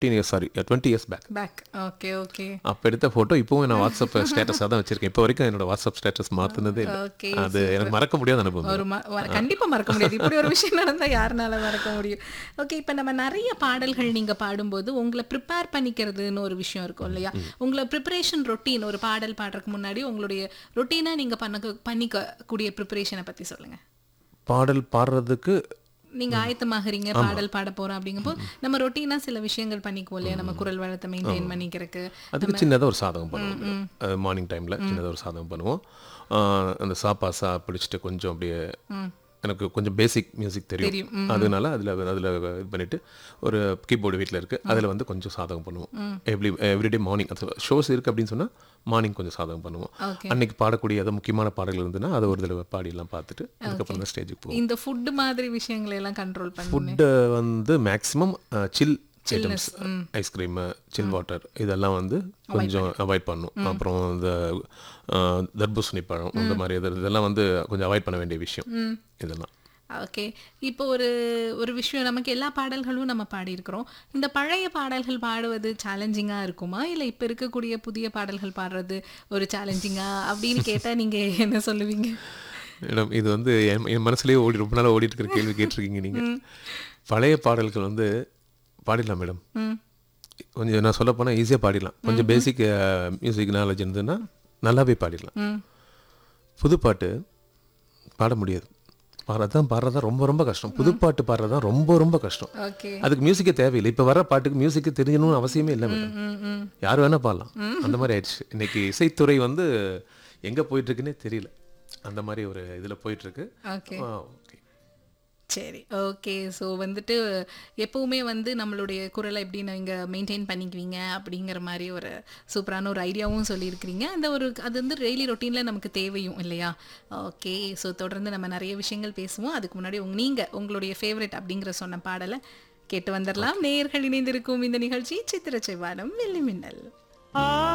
fifteen years sorry twenty years back back okay okay அப்போ எடுத்த photo இப்போவும் நான் வாட்ஸ்அப் ஸ்டேட்டஸாக தான் வச்சிருக்கேன் இப்போ வரைக்கும் என்னோட வாட்ஸ்அப் ஸ்டேட்டஸ் மாற்றினதே இல்லை ஓகே அது எனக்கு மறக்க முடியாத அனுபவம் ஒரு ம- வ- கண்டிப்பா மறக்க முடியாது இப்படி ஒரு விஷயம் நடந்தா யாருனால மறக்க முடியும் ஓகே இப்போ நம்ம நிறைய பாடல்கள் நீங்க பாடும்போது உங்களை ப்ரிப்பேர் பண்ணிக்கிறதுன்னு ஒரு விஷயம் இருக்கும் இல்லையா உங்களை ப்ரிப்பரேஷன் ரொட்டீன் ஒரு பாடல் பாடுறதுக்கு முன்னாடி உங்களுடைய ரொட்டீனா நீங்க பண்ண பண்ணிக்க கூடிய ப்ரிப்பரேஷனை பத்தி சொல்லுங்க பாடல் பாடுறதுக்கு நீங்க ஆயத்தமாகறீங்க பாடல் பாட போறோம் அப்படிங்கும்போது நம்ம ரொட்டீனா சில விஷயங்கள் பண்ணிக்குவோம் இல்லையா நம்ம குரல் வளத்தை மெயின்டைன் பண்ணிக்கிறதுக்கு அதுக்கு சின்னதாக ஒரு சாதகம் பண்ணுவோம் மார்னிங் டைமில் சின்னதாக ஒரு சாதகம் பண்ணுவோம் ஆஹ் அந்த சாப்பா சா பிடிச்சிட்டு கொஞ்சம் அப்படியே எனக்கு கொஞ்சம் பேசிக் மியூசிக் தெரியும் அதனால அதில் அதில் இது பண்ணிட்டு ஒரு கீபோர்டு வீட்டில் இருக்குது அதில் வந்து கொஞ்சம் சாதகம் பண்ணுவோம் எவ்ரி எவ்ரிடே மார்னிங் அது ஷோஸ் இருக்குது அப்படின்னு சொன்னால் மார்னிங் கொஞ்சம் சாதகம் பண்ணுவோம் ஓகே அன்னைக்கு பாடக்கூடிய ஏதோ முக்கியமான பாடல்கள் இருந்ததுன்னா அதை ஒரு தடவை பாடியெல்லாம் பார்த்துட்டு அதுக்கப்புறம் தான் ஸ்டேஜுக்கு போவோம் இந்த ஃபுட் மாதிரி விஷயங்களை எல்லாம் கண்ட்ரோல் பண்ணி ஃபுட்டு வந்து maximum chill items ice cream chill water இதெல்லாம் வந்து கொஞ்சம் அவாய்ட் பண்ணும் அப்புறம் இந்த அஹ், தர்பூசணி பழம் இந்த மாதிரி இது இதெல்லாம் வந்து கொஞ்சம் அவாய்ட் பண்ண வேண்டிய விஷயம் இதெல்லாம் ஓகே இப்போ ஒரு ஒரு விஷயம் நமக்கு எல்லா பாடல்களும் நம்ம பாடியிருக்கிறோம் இந்த பழைய பாடல்கள் பாடுவது சேலஞ்சிங்காக இருக்குமா இல்லை இப்போ இருக்கக்கூடிய புதிய பாடல்கள் பாடுறது ஒரு சேலஞ்சிங்கா அப்படின்னு கேட்டால் நீங்கள் என்ன சொல்லுவீங்க மேடம் இது வந்து என் என் மனசுலயே ஓடி ரொம்ப நாளாக ஓடிட்டு இருக்கிற கேள்வி கேட்டிருக்கீங்க நீங்கள் பழைய பாடல்கள் வந்து பாடிடலாம் மேடம் ம் கொஞ்சம் நான் சொல்ல போனால் ஈஸியாக பாடிடலாம் கொஞ்சம் பேசிக் மியூசிக் நாலேஜ் இருந்ததுன்னா நல்லாவே பாடிடலாம் ம் புது பாட்டு பாட முடியாது பாடுறதான் பாடுறதா ரொம்ப ரொம்ப கஷ்டம் புது பாட்டு பாடுறது தான் ரொம்ப ரொம்ப கஷ்டம் ஓகே அதுக்கு மியூசிக்கே தேவையில்லை இப்போ வர பாட்டுக்கு மியூசிக்கு தெரியணும்னு அவசியமே இல்லை மேடம் ம் ம் யார் வேணா பாடலாம் அந்த மாதிரி ஆயிடுச்சு இன்னைக்கு இசைத்துறை வந்து எங்கே போயிட்டு இருக்குன்னே தெரியல அந்த மாதிரி ஒரு இதில் போயிட்டு இருக்கு ஓகே ஓகே சரி ஓகே ஸோ வந்துட்டு எப்பவுமே வந்து நம்மளுடைய குரலை எப்படி நீங்கள் மெயின்டைன் பண்ணிக்குவீங்க அப்படிங்கிற மாதிரி ஒரு சூப்பரான ஒரு ஐடியாவும் சொல்லியிருக்கிறீங்க அந்த ஒரு அது வந்து டெய்லி ரொட்டீனில் நமக்கு தேவையும் இல்லையா ஓகே ஸோ தொடர்ந்து நம்ம நிறைய விஷயங்கள் பேசுவோம் அதுக்கு முன்னாடி உங்க நீங்கள் உங்களுடைய ஃபேவரட் அப்படிங்கிற சொன்ன பாடலை கேட்டு வந்துடலாம் நேயர்கள் இணைந்திருக்கும் இந்த நிகழ்ச்சி சித்திர செவ்வானம் வெள்ளி மின்னல்